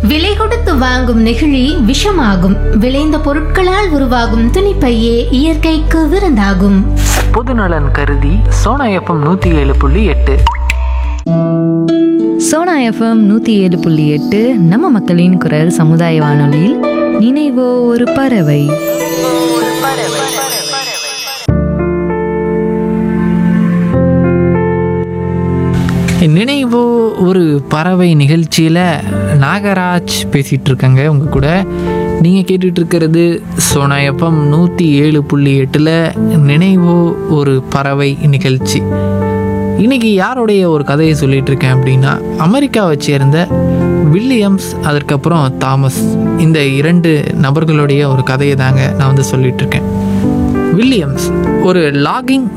விலை கொடுத்து வாங்கும் நெகிழி விஷமாகும் விளைந்த பொருட்களால் உருவாகும் துணிப்பையே இயற்கைக்கு விருந்தாகும் பொதுநலன் கருதி சோனா எஃப்எம் நூற்றி ஏழு புள்ளி எட்டு சோனா எஃப்எம் நூற்றி ஏழு புள்ளி எட்டு நம்ம மக்களின் குரல் சமுதாய வானொலியில் நினைவோ ஒரு பறவை நினைவோ ஒரு பறவை நிகழ்ச்சியில் நாகராஜ் பேசிகிட்டு இருக்கேங்க உங்கள் கூட நீங்கள் கேட்டுட்டு இருக்கிறது சோனா எஃப்எம் நூற்றி ஏழு புள்ளி எட்டில் நினைவோ ஒரு பறவை நிகழ்ச்சி இன்னைக்கு யாருடைய ஒரு கதையை சொல்லிட்டு இருக்கேன் அப்படின்னா அமெரிக்காவை சேர்ந்த வில்லியம்ஸ் அதற்கப்புறம் தாமஸ் இந்த இரண்டு நபர்களுடைய ஒரு கதையை தாங்க நான் வந்து சொல்லிட்டு இருக்கேன் வில்லியம்ஸ் ஒரு லாகிங்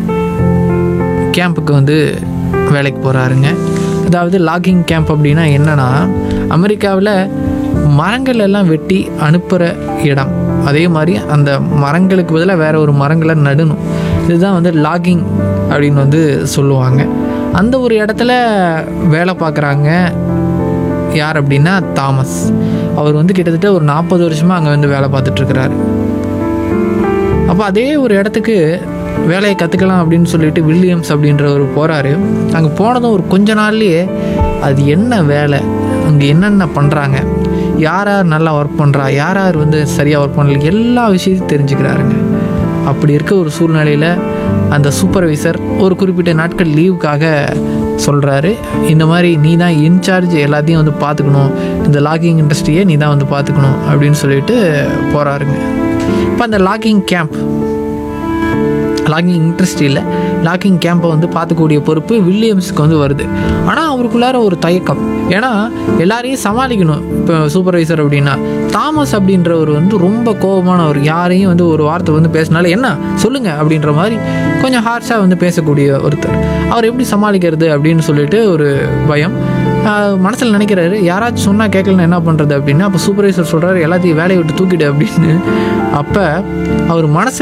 கேம்புக்கு வந்து வேலைக்கு போகிறாருங்க அதாவது லாகிங் கேம்ப் அப்படின்னா என்னன்னா அமெரிக்காவில் மரங்கள் எல்லாம் வெட்டி அனுப்புகிற இடம் அதே மாதிரி அந்த மரங்களுக்கு பதிலாக வேற ஒரு மரங்களை நடணும் இதுதான் வந்து லாகிங் அப்படின்னு வந்து சொல்லுவாங்க அந்த ஒரு இடத்துல வேலை பார்க்குறாங்க யார் அப்படின்னா தாமஸ் அவர் வந்து கிட்டத்தட்ட ஒரு நாற்பது வருஷமாக அங்கே வந்து வேலை பார்த்துட்ருக்கிறாரு அப்போ அதே ஒரு இடத்துக்கு வேலையை கற்றுக்கலாம் அப்படின்னு சொல்லிட்டு வில்லியம்ஸ் அப்படின்றவர் போகிறாரு அங்கே போனதும் ஒரு கொஞ்ச நாள்லயே அது என்ன வேலை அங்கே என்னென்ன பண்ணுறாங்க யார் யார் நல்லா ஒர்க் பண்ணுறா யார் யார் வந்து சரியாக ஒர்க் பண்ணல எல்லா விஷயத்தையும் தெரிஞ்சுக்கிறாருங்க அப்படி இருக்க ஒரு சூழ்நிலையில் அந்த சூப்பர்வைசர் ஒரு குறிப்பிட்ட நாட்கள் லீவுக்காக சொல்கிறாரு இந்த மாதிரி நீ தான் இன்சார்ஜ் எல்லாத்தையும் வந்து பார்த்துக்கணும் இந்த லாகிங் இண்டஸ்ட்ரியை நீ தான் வந்து பார்த்துக்கணும் அப்படின்னு சொல்லிட்டு போகிறாருங்க இப்போ அந்த லாகிங் கேம்ப் லாகிங் இண்டஸ்ட்ரியில் லாகிங் கேம்பை வந்து பார்த்துக்கூடிய பொறுப்பு வில்லியம்ஸுக்கு வந்து வருது ஆனால் அவருக்குள்ளார ஒரு தயக்கம் ஏன்னா எல்லாரையும் சமாளிக்கணும் இப்போ சூப்பர்வைசர் அப்படின்னா தாமஸ் அப்படின்றவர் வந்து ரொம்ப கோபமானவர் யாரையும் வந்து ஒரு வார்த்தை வந்து பேசினாலும் என்ன சொல்லுங்க அப்படின்ற மாதிரி கொஞ்சம் ஹார்ஷாக வந்து பேசக்கூடிய ஒருத்தர் அவர் எப்படி சமாளிக்கிறது அப்படின்னு சொல்லிட்டு ஒரு பயம் மனசில் நினைக்கிறாரு யாராச்சும் சொன்னால் கேட்கலன்னு என்ன பண்ணுறது அப்படின்னா அப்போ சூப்பர்வைசர் சொல்கிறாரு எல்லாத்தையும் வேலையை விட்டு தூக்கிடு அப்படின்னு அப்போ அவர் மனசில்